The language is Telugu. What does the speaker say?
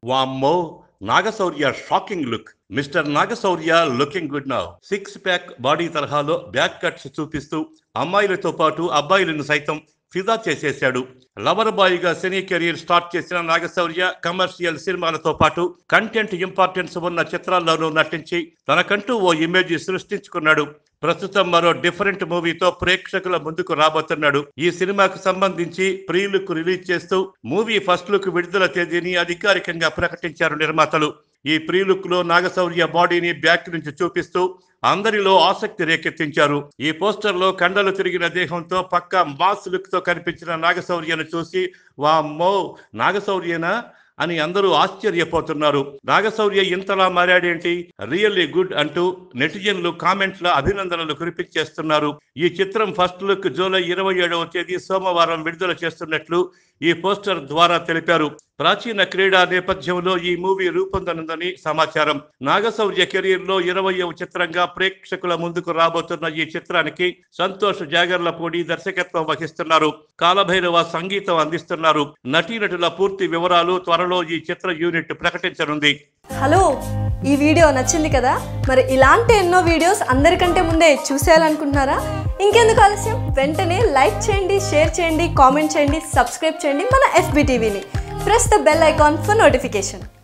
వామ్మో Naga Shaurya shocking look mister Naga Shaurya looking good now six pack body తరహాలో బ్యాక్ కట్స్ చూపిస్తూ అమ్మాయిలతో పాటు అబ్బాయిలను సైతం ఫిదా చేసేశాడు లవర్ బాయ్ గా సినీ కెరీర్ స్టార్ట్ చేసిన నాగశౌర్య కమర్షియల్ సినిమాలతో పాటు కంటెంట్ ఇంపార్టెన్స్ ఉన్న చిత్రాల్లోనూ నటించి తనకంటూ ఓ ఇమేజ్ సృష్టించుకున్నాడు ప్రస్తుతం మరో డిఫరెంట్ మూవీతో ప్రేక్షకుల ముందుకు రాబోతున్నాడు ఈ సినిమాకు సంబంధించి ప్రీ లుక్ రిలీజ్ చేస్తూ మూవీ ఫస్ట్ లుక్ విడుదల తేదీని అధికారికంగా ప్రకటించారు నిర్మాతలు ఈ ప్రీ లుక్ లో నాగశౌర్య బాడీని బ్యాక్ నుంచి చూపిస్తూ అందరిలో ఆసక్తి రేకెత్తించారు ఈ పోస్టర్ లో కండలు తిరిగిన దేహంతో పక్క మాస్ లుక్ తో కనిపించిన నాగశౌర్యను చూసి వామ్మో నాగశౌర్యనా అని అందరూ ఆశ్చర్యపోతున్నారు నాగశౌర్య ఇంతలా మారాడేంటి రియల్లీ గుడ్ అంటూ నెటిజన్లు కామెంట్ల అభినందనలు కురిపించేస్తున్నారు ఈ చిత్రం ఫస్ట్ లుక్ జూలై ఇరవై ఏడవ తేదీ సోమవారం విడుదల చేస్తున్నట్లు ఈ పోస్టర్ ద్వారా తెలిపారు ప్రాచీన క్రీడా నేపథ్యంలో ఈ మూవీ రూపొందనుందని సమాచారం నాగశౌర్య కెరీర్ లో ఇరవయవ చిత్రంగా ప్రేక్షకుల ముందుకు రాబోతున్న ఈ చిత్రానికి సంతోష్ జాగర్లపూడి దర్శకత్వం వహిస్తున్నారు కాలభైరవ సంగీతం అందిస్తున్నారు నటీనటుల పూర్తి వివరాలు త్వరలో ఈ చిత్ర యూనిట్ ప్రకటించనుంది హలో ఈ వీడియో నచ్చింది కదా మరి ఇలాంటి ఎన్నో వీడియోస్ అందరికంటే ముందే చూసేయాలనుకుంటున్నారా ఇంకెందుకు ఆలస్యం వెంటనే లైక్ చేయండి షేర్ చేయండి కామెంట్ చేయండి సబ్స్క్రైబ్ చేయండి మన ఎఫ్బి టీవీని press the bell icon for notification